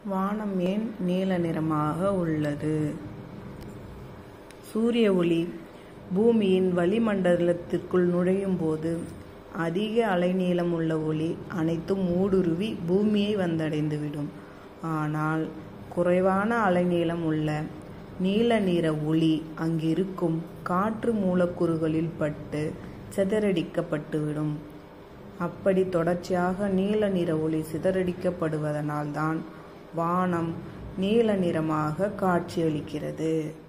வானம் ஏன் நீல நிறமாக உள்ளது சூரிய ஒளி பூமியின் வளிமண்டலத்திற்குள் நுழையும் போது அதிக அலைநீளம் உள்ள ஒளி அனைத்தும் ஊடுருவி பூமியை வந்தடைந்துவிடும் ஆனால் குறைவான அலைநீளம் உள்ள நீல நிற ஒளி அங்கிருக்கும் காற்று மூலக்கூறுகளில் பட்டு சிதறடிக்கப்பட்டுவிடும் அப்படி தொடர்ச்சியாக நீல நிற ஒளி சிதறடிக்கப்படுவதனால்தான் வானம் நீல நிறமாக காட்சியளிக்கிறது